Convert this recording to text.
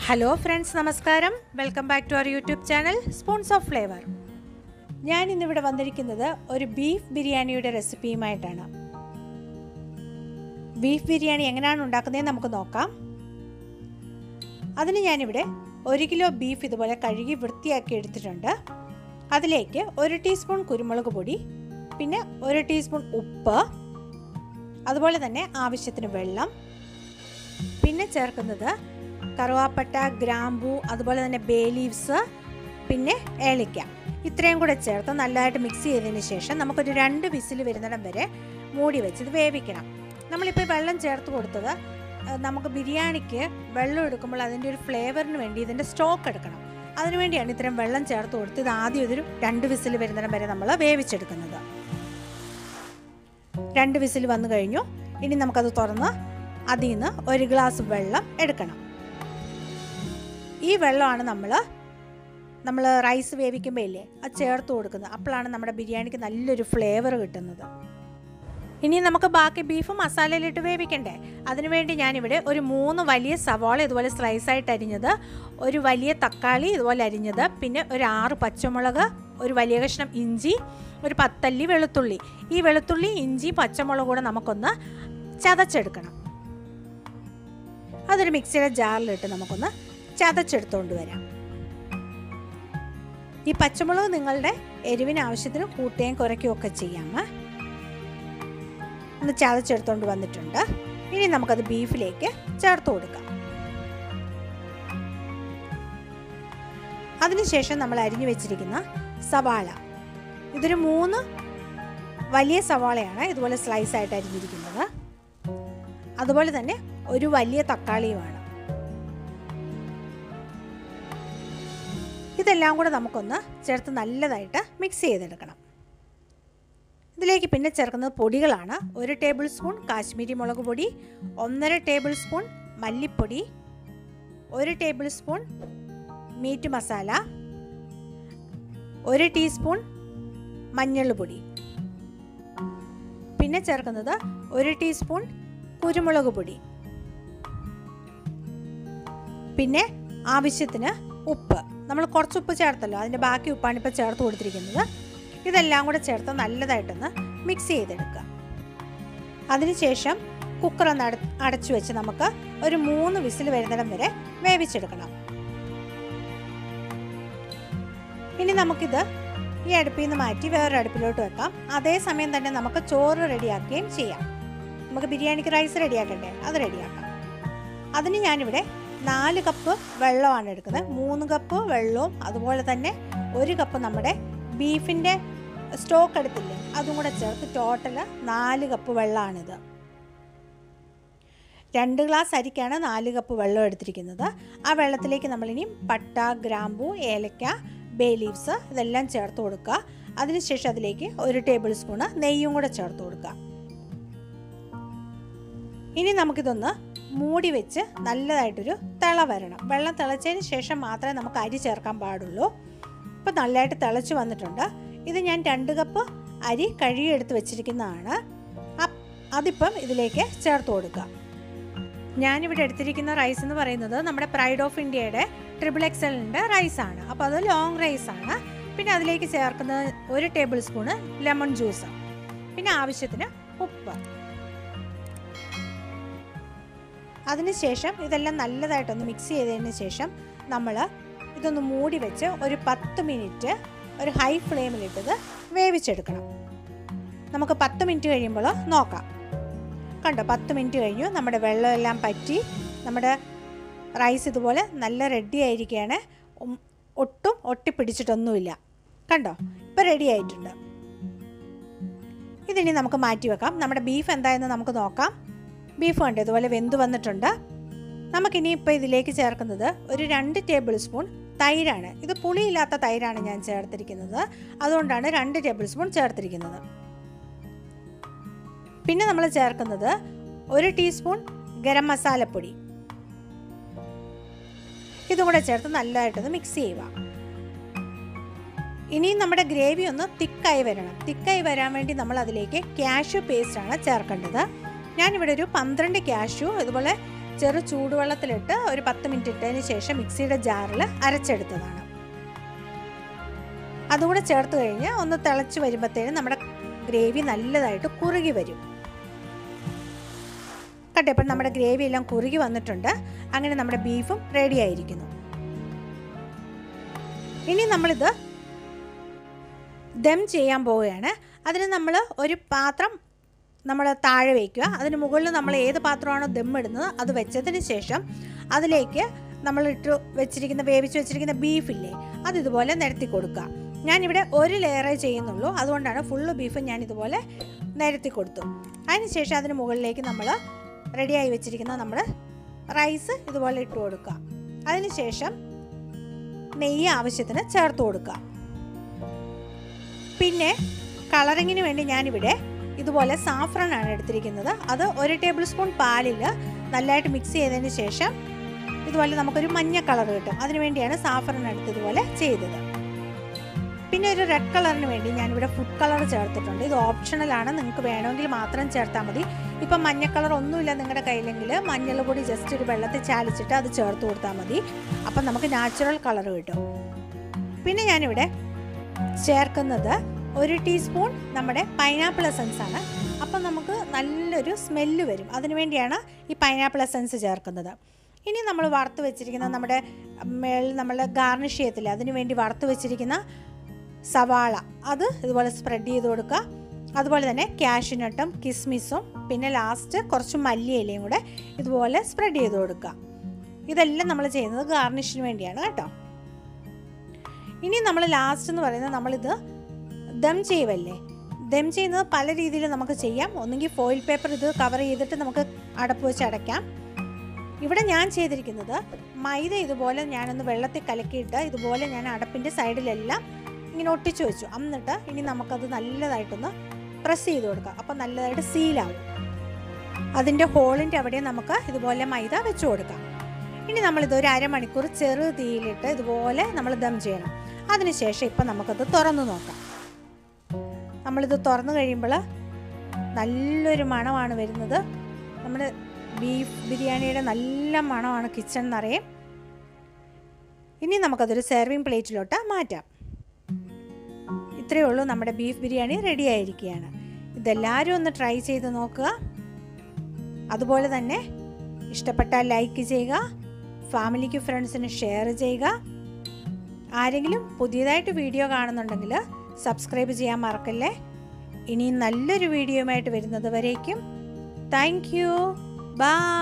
hello friends നമസ്കാരം welcome back to our YouTube channel Spoons of Flavour ഞാൻ ഇന്നിവിടെ വന്നിരിക്കുന്നത് ഒരു ബീഫ് ബിരിയാണിയുടെ റെസിപ്പിയുമായിട്ടാണ് ബീഫ് ബിരിയാണി എങ്ങനെയാണ് ഉണ്ടാക്കുന്നതെന്ന് നമുക്ക് നോക്കാം അതിന് ഞാനിവിടെ ഒരു കിലോ ബീഫ് ഇതുപോലെ കഴുകി വൃത്തിയാക്കി എടുത്തിട്ടുണ്ട് അതിലേക്ക് ഒരു ടീസ്പൂൺ കുരുമുളക് പൊടി പിന്നെ ഒരു ടീസ്പൂൺ ഉപ്പ് അതുപോലെ തന്നെ ആവശ്യത്തിന് വെള്ളം പിന്നെ ചേർക്കുന്നത് കറുവാപ്പട്ട ഗ്രാമ്പു അതുപോലെ തന്നെ ബേ ലീവ്സ് പിന്നെ ഏലയ്ക്ക ഇത്രയും കൂടെ ചേർത്ത് നല്ലതായിട്ട് മിക്സ് ചെയ്തതിന് ശേഷം നമുക്കൊരു രണ്ട് വിസിൽ വരുന്നിടം വരെ മൂടി വെച്ച് ഇത് വേവിക്കണം നമ്മളിപ്പോൾ വെള്ളം ചേർത്ത് കൊടുത്തത് ഏഹ്, നമുക്ക് ബിരിയാണിക്ക് വെള്ളം എടുക്കുമ്പോൾ അതിൻ്റെ ഒരു ഫ്ലേവറിന് വേണ്ടി ഇതിൻ്റെ സ്റ്റോക്ക് എടുക്കണം അതിനുവേണ്ടിയാണ് ഇത്രയും വെള്ളം ചേർത്ത് കൊടുത്ത് ഇത് ആദ്യം ഇതൊരു രണ്ട് വിസിൽ വരുന്നിടം വരെ നമ്മൾ വേവിച്ചെടുക്കുന്നത് രണ്ട് വിസിൽ വന്നു കഴിഞ്ഞു ഇനി നമുക്കത് തുറന്ന് അതിൽ നിന്ന് ഒരു ഗ്ലാസ് വെള്ളം എടുക്കണം ഈ വെള്ളമാണ് നമ്മൾ നമ്മൾ റൈസ് വേവിക്കുമ്പോൾ ഇല്ലേ അത് ചേർത്ത് കൊടുക്കുന്നത് അപ്പോഴാണ് നമ്മുടെ ബിരിയാണിക്ക് നല്ലൊരു ഫ്ലേവർ കിട്ടുന്നത് ഇനി നമുക്ക് ബാക്കി ബീഫ് മസാലയിലിട്ട് വേവിക്കണ്ടേ അതിനുവേണ്ടി ഞാനിവിടെ ഒരു മൂന്ന് വലിയ സവാള ഇതുപോലെ സ്ലൈസായിട്ട് അരിഞ്ഞത് ഒരു വലിയ തക്കാളി ഇതുപോലെ അരിഞ്ഞത് പിന്നെ ഒരു ആറ് പച്ചമുളക് ഒരു വലിയ കഷ്ണം ഇഞ്ചി ഒരു പത്തല്ലി വെളുത്തുള്ളി ഈ വെളുത്തുള്ളി ഇഞ്ചി പച്ചമുളക് കൂടെ നമുക്കൊന്ന് ചതച്ചെടുക്കണം അതൊരു മിക്സിയുടെ ജാറിലിട്ട് നമുക്കൊന്ന് ചതച്ചെടുത്തുകൊണ്ട് വരാം ഈ പച്ചമുളക് നിങ്ങളുടെ എരിവിന് ആവശ്യത്തിന് കൂട്ടുകയും കുറയ്ക്കുകയും ഒക്കെ ചെയ്യാം ഒന്ന് ചതച്ചെടുത്തുകൊണ്ട് വന്നിട്ടുണ്ട് ഇനി നമുക്കത് ബീഫിലേക്ക് ചേർത്ത് കൊടുക്കാം അതിനുശേഷം നമ്മൾ അരിഞ്ഞു വെച്ചിരിക്കുന്ന സവാള ഇതൊരു മൂന്ന് വലിയ സവാളയാണ് ഇതുപോലെ സ്ലൈസ് ആയിട്ട് അരിഞ്ഞിരിക്കുന്നത് അതുപോലെ തന്നെ ഒരു വലിയ തക്കാളിയുമാണ് ഇതെല്ലാം കൂടെ നമുക്കൊന്ന് ചേർത്ത് നല്ലതായിട്ട് മിക്സ് ചെയ്തെടുക്കണം ഇതിലേക്ക് പിന്നെ ചേർക്കുന്നത് പൊടികളാണ് ഒരു ടേബിൾ സ്പൂൺ കാശ്മീരി മുളക് പൊടി ഒന്നര ടേബിൾ സ്പൂൺ മല്ലിപ്പൊടി ഒരു ടേബിൾ സ്പൂൺ മീറ്റ് മസാല ഒരു ടീസ്പൂൺ മഞ്ഞൾപ്പൊടി പിന്നെ ചേർക്കുന്നത് ഒരു ടീസ്പൂൺ കുരുമുളക് പൊടി പിന്നെ ആവശ്യത്തിന് ഉപ്പ് നമ്മൾ കുറച്ച് ഉപ്പ് ചേർത്തല്ലോ അതിൻ്റെ ബാക്കി ഉപ്പാണ് ഇപ്പോൾ ചേർത്ത് കൊടുത്തിരിക്കുന്നത് ഇതെല്ലാം കൂടെ ചേർത്ത് നല്ലതായിട്ടൊന്ന് മിക്സ് ചെയ്തെടുക്കുക അതിനുശേഷം കുക്കർ ഒന്ന് അട അടച്ചു വെച്ച് നമുക്ക് ഒരു മൂന്ന് വിസിൽ വരുന്നിടം വരെ വേവിച്ചെടുക്കണം ഇനി നമുക്കിത് ഈ അടുപ്പിൽ നിന്ന് മാറ്റി വേറൊരു അടുപ്പിലോട്ട് വെക്കാം അതേസമയം തന്നെ നമുക്ക് ചോറ് റെഡിയാക്കുകയും ചെയ്യാം നമുക്ക് ബിരിയാണിക്ക് റൈസ് റെഡിയാക്കണ്ടേ അത് റെഡിയാക്കാം അതിന് ഞാനിവിടെ നാല് കപ്പ് വെള്ളമാണ് എടുക്കുന്നത് മൂന്ന് കപ്പ് വെള്ളവും അതുപോലെ തന്നെ ഒരു കപ്പ് നമ്മുടെ ബീഫിൻ്റെ സ്റ്റോക്ക് എടുത്തില്ലേ അതും കൂടെ ചേർത്ത് ടോട്ടൽ നാല് കപ്പ് വെള്ളമാണിത് രണ്ട് ഗ്ലാസ് അരിക്കാണ് നാല് കപ്പ് വെള്ളം എടുത്തിരിക്കുന്നത് ആ വെള്ളത്തിലേക്ക് നമ്മളിനി പട്ട ഗ്രാമ്പു ഏലക്ക ബേ ലീവ്സ് ഇതെല്ലാം ചേർത്ത് കൊടുക്കുക അതിനുശേഷം അതിലേക്ക് ഒരു ടേബിൾ സ്പൂണ് നെയ്യും കൂടെ ചേർത്ത് കൊടുക്കുക ഇനി നമുക്കിതൊന്ന് മൂടി വെച്ച് നല്ലതായിട്ടൊരു തിള വരണം വെള്ളം തിളച്ചതിന് ശേഷം മാത്രമേ നമുക്ക് അരി ചേർക്കാൻ പാടുള്ളൂ ഇപ്പോൾ നല്ലതായിട്ട് തിളച്ച് വന്നിട്ടുണ്ട് ഇത് ഞാൻ രണ്ട് കപ്പ് അരി കഴുകിയെടുത്ത് വെച്ചിരിക്കുന്നതാണ് അ- അതിപ്പം ഇതിലേക്ക് ചേർത്ത് കൊടുക്കുക ഞാനിവിടെ എടുത്തിരിക്കുന്ന റൈസ് എന്ന് പറയുന്നത് നമ്മുടെ പ്രൈഡ് ഓഫ് ഇന്ത്യയുടെ ട്രിപ്പിൾ എക്സലിൻ്റെ റൈസാണ് അപ്പോൾ അത് ലോങ് റൈസാണ് പിന്നെ അതിലേക്ക് ചേർക്കുന്നത് ഒരു ടേബിൾ സ്പൂണ് ലെമൺ ജ്യൂസ് പിന്നെ ആവശ്യത്തിന് ഉപ്പ് അതിനുശേഷം ഇതെല്ലാം നല്ലതായിട്ടൊന്ന് മിക്സ് ചെയ്തതിന് ശേഷം നമ്മൾ ഇതൊന്ന് മൂടി വെച്ച് ഒരു പത്ത് മിനിറ്റ് ഒരു ഹൈ ഫ്ലെയിമിലിട്ടത് വേവിച്ചെടുക്കണം നമുക്ക് പത്ത് മിനിറ്റ് കഴിയുമ്പോൾ നോക്കാം കണ്ടോ പത്ത് മിനിറ്റ് കഴിഞ്ഞു നമ്മുടെ വെള്ളമെല്ലാം പറ്റി നമ്മുടെ റൈസ് ഇതുപോലെ നല്ല റെഡി ആയിരിക്കുകയാണ് ഉം, ഒട്ടും ഒട്ടിപ്പിടിച്ചിട്ടൊന്നുമില്ല കണ്ടോ ഇപ്പം റെഡി ആയിട്ടുണ്ട് ഇതിനി നമുക്ക് മാറ്റി വെക്കാം നമ്മുടെ ബീഫ് എന്തായെന്ന് നമുക്ക് നോക്കാം ബീഫ് ഉണ്ട് ഇതുപോലെ വെന്ത് വന്നിട്ടുണ്ട് നമുക്കിനി ഇപ്പോൾ ഇതിലേക്ക് ചേർക്കുന്നത് ഒരു രണ്ട് ടേബിൾ സ്പൂൺ തൈരാണ് ഇത് പുളിയില്ലാത്ത തൈരാണ് ഞാൻ ചേർത്തിരിക്കുന്നത് അതുകൊണ്ടാണ് രണ്ട് ടേബിൾ സ്പൂൺ ചേർത്തിരിക്കുന്നത് പിന്നെ നമ്മൾ ചേർക്കുന്നത് ഒരു ടീസ്പൂൺ ഗരം മസാലപ്പൊടി ഇതും കൂടെ ചേർത്ത് നല്ലതായിട്ടൊന്ന് മിക്സ് ചെയ്യുക ഇനിയും നമ്മുടെ ഗ്രേവി ഒന്ന് തിക്കായി വരണം തിക്കായി വരാൻ വേണ്ടി നമ്മൾ അതിലേക്ക് ക്യാഷ്യൂ പേസ്റ്റാണ് ചേർക്കേണ്ടത് ഞാനിവിടെ ഒരു പന്ത്രണ്ട് ക്യാഷ്യൂ ഇതുപോലെ ചെറു ചൂടുവെള്ളത്തിലിട്ട് ഒരു പത്ത് മിനിറ്റ് ഇട്ടതിന് ശേഷം മിക്സിയുടെ ജാറിൽ അരച്ചെടുത്തതാണ് അതുകൂടെ ചേർത്ത് കഴിഞ്ഞ് ഒന്ന് തിളച്ച് വരുമ്പോഴത്തേനും നമ്മുടെ ഗ്രേവി നല്ലതായിട്ട് കുറുകി വരും കട്ടെ ഇപ്പം നമ്മുടെ ഗ്രേവി എല്ലാം കുറുകി വന്നിട്ടുണ്ട് അങ്ങനെ നമ്മുടെ ബീഫും റെഡി ആയിരിക്കുന്നു ഇനി നമ്മളിത് ദം ചെയ്യാൻ പോവുകയാണ് അതിന് നമ്മൾ ഒരു പാത്രം നമ്മൾ താഴെ വയ്ക്കുക അതിന് മുകളിൽ നമ്മൾ ഏത് പാത്രമാണോ ദം ഇടുന്നത് അത് വെച്ചതിന് ശേഷം അതിലേക്ക് നമ്മൾ ഇട്ട് വെച്ചിരിക്കുന്ന വേവിച്ച് വെച്ചിരിക്കുന്ന ബീഫില്ലേ അത് ഇതുപോലെ നിരത്തി കൊടുക്കുക ഞാനിവിടെ ഒരു ലെയറേ ചെയ്യുന്നുള്ളൂ അതുകൊണ്ടാണ് ഫുള്ള് ബീഫ് ഞാൻ ഇതുപോലെ നിരത്തി കൊടുത്തു അതിനുശേഷം അതിന് മുകളിലേക്ക് നമ്മൾ റെഡിയായി വെച്ചിരിക്കുന്ന നമ്മുടെ റൈസ് ഇതുപോലെ ഇട്ട് കൊടുക്കുക അതിനുശേഷം നെയ്യ് ആവശ്യത്തിന് ചേർത്ത് കൊടുക്കുക പിന്നെ കളറിങ്ങിന് വേണ്ടി ഞാനിവിടെ ഇതുപോലെ സാഫ്രൺ ആണ് എടുത്തിരിക്കുന്നത് അത് ഒരു ടേബിൾ സ്പൂൺ പാലിൽ നല്ലതായിട്ട് മിക്സ് ചെയ്തതിന് ശേഷം ഇതുപോലെ നമുക്കൊരു മഞ്ഞ കളർ കിട്ടും അതിന് വേണ്ടിയാണ് സാഫ്രൺ എടുത്ത് ഇതുപോലെ ചെയ്തത് പിന്നെ ഒരു റെഡ് കളറിന് വേണ്ടി ഞാനിവിടെ ഫുഡ് കളർ ചേർത്തിട്ടുണ്ട് ഇത് ഓപ്ഷണലാണ് നിങ്ങൾക്ക് വേണമെങ്കിൽ മാത്രം ചേർത്താൽ മതി ഇപ്പം മഞ്ഞ കളർ ഒന്നുമില്ല നിങ്ങളുടെ കയ്യിലെങ്കിൽ മഞ്ഞൾ പൊടി ജസ്റ്റ് ഒരു വെള്ളത്തിൽ ചാലിച്ചിട്ട് അത് ചേർത്ത് കൊടുത്താൽ മതി അപ്പം നമുക്ക് നാച്ചുറൽ കളർ കിട്ടും പിന്നെ ഞാനിവിടെ ചേർക്കുന്നത് ഒരു ടീസ്പൂൺ നമ്മുടെ പൈനാപ്പിൾ എസൻസ് ആണ് അപ്പം നമുക്ക് നല്ലൊരു സ്മെല്ല് വരും അതിനു വേണ്ടിയാണ് ഈ പൈനാപ്പിൾ എസൻസ് ചേർക്കുന്നത് ഇനി നമ്മൾ വറുത്ത് വെച്ചിരിക്കുന്ന നമ്മുടെ മേളിൽ നമ്മൾ ഗാർണിഷ് ചെയ്യത്തില്ല അതിനു വേണ്ടി വറുത്ത് വെച്ചിരിക്കുന്ന സവാള അത് ഇതുപോലെ സ്പ്രെഡ് ചെയ്ത് കൊടുക്കുക അതുപോലെ തന്നെ കാഷ്യൂനട്ടും കിസ്മിസും പിന്നെ ലാസ്റ്റ് കുറച്ച് മല്ലിയിലയും കൂടെ ഇതുപോലെ സ്പ്രെഡ് ചെയ്ത് കൊടുക്കുക ഇതെല്ലാം നമ്മൾ ചെയ്യുന്നത് ഗാർണിഷിന് വേണ്ടിയാണ് കേട്ടോ ഇനി നമ്മൾ ലാസ്റ്റ് എന്ന് പറയുന്നത് നമ്മളിത് ദം ചെയ്യുമല്ലേ ദം ചെയ്യുന്നത് പല രീതിയിൽ നമുക്ക് ചെയ്യാം ഒന്നുകിൽ ഫോയിൽ പേപ്പർ ഇത് കവർ ചെയ്തിട്ട് നമുക്ക് അടപ്പ് വെച്ച് അടയ്ക്കാം ഇവിടെ ഞാൻ ചെയ്തിരിക്കുന്നത് മൈദ ഇതുപോലെ ഞാനൊന്ന് വെള്ളത്തിൽ കലക്കിയിട്ട് ഇതുപോലെ ഞാൻ അടപ്പിൻ്റെ സൈഡിലെല്ലാം ഇങ്ങനെ ഒട്ടിച്ചു വെച്ചു എന്നിട്ട് ഇനി നമുക്കത് നല്ലതായിട്ടൊന്ന് പ്രസ് ചെയ്ത് കൊടുക്കാം അപ്പം നല്ലതായിട്ട് സീലാവും അതിൻ്റെ ഹോളിൻ്റെ അവിടെ നമുക്ക് ഇതുപോലെ മൈദ വെച്ച് കൊടുക്കാം ഇനി നമ്മളിത് ഒരു അരമണിക്കൂർ ചെറു തീയിലിട്ട് ഇതുപോലെ നമ്മൾ ദം ചെയ്യണം അതിനുശേഷം ഇപ്പം നമുക്കത് തുറന്നു നോക്കാം നമ്മളിത് തുറന്നു കഴിയുമ്പോൾ നല്ലൊരു മണമാണ് വരുന്നത് നമ്മുടെ ബീഫ് ബിരിയാണിയുടെ നല്ല മണമാണ് കിച്ചൺ നിറയെ ഇനി നമുക്കതൊരു സെർവിങ് പ്ലേറ്റിലോട്ട് മാറ്റാം ഇത്രയേ ഉള്ളൂ നമ്മുടെ ബീഫ് ബിരിയാണി റെഡി ആയിരിക്കുകയാണ് ഇതെല്ലാവരും ഒന്ന് ട്രൈ ചെയ്ത് നോക്കുക അതുപോലെ തന്നെ ഇഷ്ടപ്പെട്ടാൽ ലൈക്ക് ചെയ്യുക ഫാമിലിക്ക് ഫ്രണ്ട്സിന് ഷെയർ ചെയ്യുക ആരെങ്കിലും പുതിയതായിട്ട് വീഡിയോ കാണുന്നുണ്ടെങ്കിൽ സബ്സ്ക്രൈബ് ചെയ്യാൻ മറക്കല്ലേ ഇനി നല്ലൊരു വീഡിയോയുമായിട്ട് വരുന്നത് വരേക്കും താങ്ക് യു ബൈ